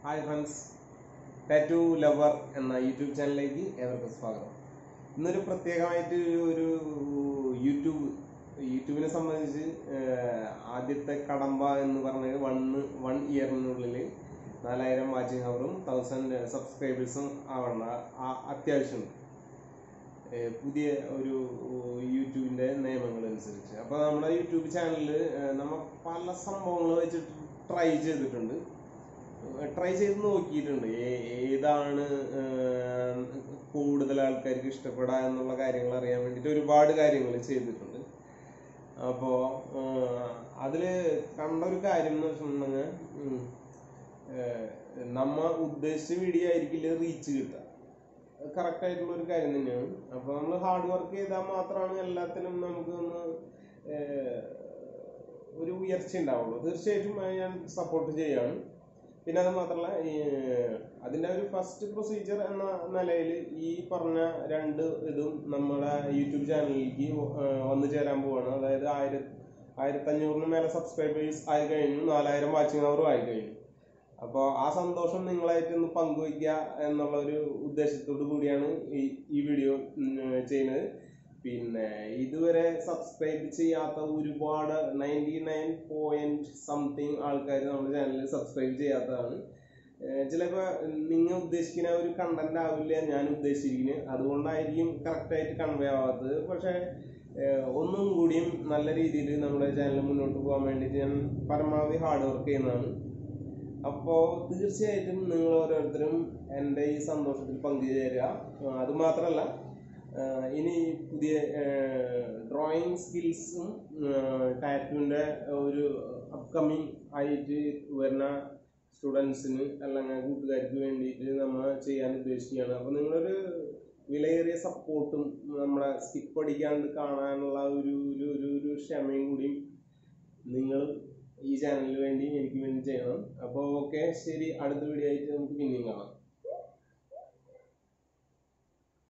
hi friends tattoo lover എന്ന YouTube ചാനലിലേക്ക് ഏവർക്കും സ്വാഗതം ഇന്നൊരു പ്രത്യേകമായിട്ട് ഒരു യൂട്യൂബ് യൂട്യൂബിനെ സംബന്ധിച്ച് ഏഹ്, ആദ്യത്തെ കടമ്പ എന്ന് പറഞ്ഞത് വണ്ണ് വൺ ഇയറിനുള്ളിൽ നാലായിരം വാച്ചിങ് ഹവറും തൗസൻഡ് സബ്സ്ക്രൈബേഴ്സും ആവണ ആ- അത്യാവശ്യമുണ്ട് ഏഹ് പുതിയ ഒരു യൂട്യൂബിന്റെ നിയമങ്ങൾ അനുസരിച്ച് അപ്പോൾ നമ്മുടെ യൂട്യൂബ് ചാനലിൽ നമ്മൾ പല സംഭവങ്ങൾ വെച്ചിട്ട് ട്രൈ ചെയ്തിട്ടുണ്ട് ട്രൈ ചെയ്ത് നോക്കിയിട്ടുണ്ട് ഏ- ഏതാണ് ഏഹ്, കൂടുതൽ ആൾക്കാർക്ക് ഇഷ്ടപ്പെടാ എന്നുള്ള കാര്യങ്ങൾ അറിയാൻ വേണ്ടിയിട്ട് ഒരുപാട് കാര്യങ്ങൾ ചെയ്തിട്ടുണ്ട് അപ്പോൾ അതില് കണ്ട ഒരു കാര്യം എന്ന് വെച്ചിട്ടുണ്ടെങ്കിൽ ഉം, ഏഹ്, നമ്മ ഉദ്ദേശിച്ച വീഡിയോ ആയിരിക്കില്ല റീച്ച് കിട്ടുക കറക്റ്റ് ആയിട്ടുള്ള ഒരു കാര്യം തന്നെയാണ് അപ്പൊ നമ്മൾ ഹാർഡ് വർക്ക് ചെയ്താൽ മാത്രമാണ് എല്ലാത്തിനും നമുക്ക് ഒന്ന് ഏഹ്, ഒരു ഉയർച്ച ഉണ്ടാവുള്ളൂ തീർച്ചയായിട്ടും അത് ഞാൻ സപ്പോർട്ട് ചെയ്യാണ് പിന്നെ അത് മാത്രമല്ല ഈ അതിന്റെ ഒരു ഫസ്റ്റ് പ്രൊസീജിയർ എന്ന നിലയിൽ ഈ പറഞ്ഞ രണ്ട് ഇതും നമ്മുടെ യൂട്യൂബ് ചാനലിലേക്ക് വന്നു ചേരാൻ പോവാണ് അതായത് ആയിര ആയിരത്തഞ്ഞൂറിന് മേലെ സബ്സ്ക്രൈബേഴ്സ് ആയി കഴിഞ്ഞു നാലായിരം വാച്ചിങ് അവറും ആയി കഴിഞ്ഞു അപ്പോൾ ആ സന്തോഷം നിങ്ങളായിട്ട് ഒന്ന് പങ്കുവയ്ക്കുക എന്നുള്ള ഒരു ഉദ്ദേശത്തോടു കൂടിയാണ് ഈ ഈ വീഡിയോ ഉം, ചെയ്യുന്നത് പിന്നെ ഇതുവരെ സബ്സ്ക്രൈബ് ചെയ്യാത്ത ഒരുപാട് നയൻറ്റി നയൻ പോയിന്റ് സംതിങ് ആൾക്കാർ നമ്മുടെ ചാനലിൽ സബ്സ്ക്രൈബ് ചെയ്യാത്തതാണ് ചിലപ്പോൾ നിങ്ങൾ ഉദ്ദേശിക്കുന്ന ഒരു കണ്ടന്റ് ആവില്ല ഞാൻ ഉദ്ദേശിച്ചിരിക്കുന്നത് അതുകൊണ്ടായിരിക്കും കറക്റ്റായിട്ട് കൺവേ ആവാത്തത് പക്ഷേ ഏഹ്, ഒന്നും കൂടിയും നല്ല രീതിയിൽ നമ്മുടെ ചാനൽ മുന്നോട്ട് പോകാൻ വേണ്ടിയിട്ട് ഞാൻ പരമാവധി ഹാർഡ് വർക്ക് ചെയ്യുന്നതാണ് അപ്പോൾ തീർച്ചയായിട്ടും നിങ്ങൾ ഓരോരുത്തരും എൻ്റെ ഈ സന്തോഷത്തിൽ പങ്കുചേരുക ആ, അത് മാത്രമല്ല ആ, ഇനി പുതിയ ഡ്രോയിങ് സ്കിൽസും ടാറ്റുവിൻ്റെ ഒരു അപ്കമിങ് ആയിട്ട് വരുന്ന സ്റ്റുഡൻസിന് അല്ലെങ്കിൽ കൂട്ടുകാർക്ക് വേണ്ടിയിട്ട് നമ്മൾ ചെയ്യാൻ ഉദ്ദേശിക്കുകയാണ് അപ്പോൾ നിങ്ങളൊരു വിലയേറിയ സപ്പോർട്ടും നമ്മളെ സ്കിപ്പ് അടിക്കാണ്ട് കാണാനുള്ള ഒരു ഒരു ഒരു ഒരു ക്ഷമയും കൂടിയും നിങ്ങൾ ഈ ചാനലിന് വേണ്ടി എനിക്ക് വേണ്ടി ചെയ്യണം അപ്പോൾ ഓക്കെ ശരി അടുത്ത വീഡിയോ ആയിട്ട് നമുക്ക് പിന്നെയും കാണാം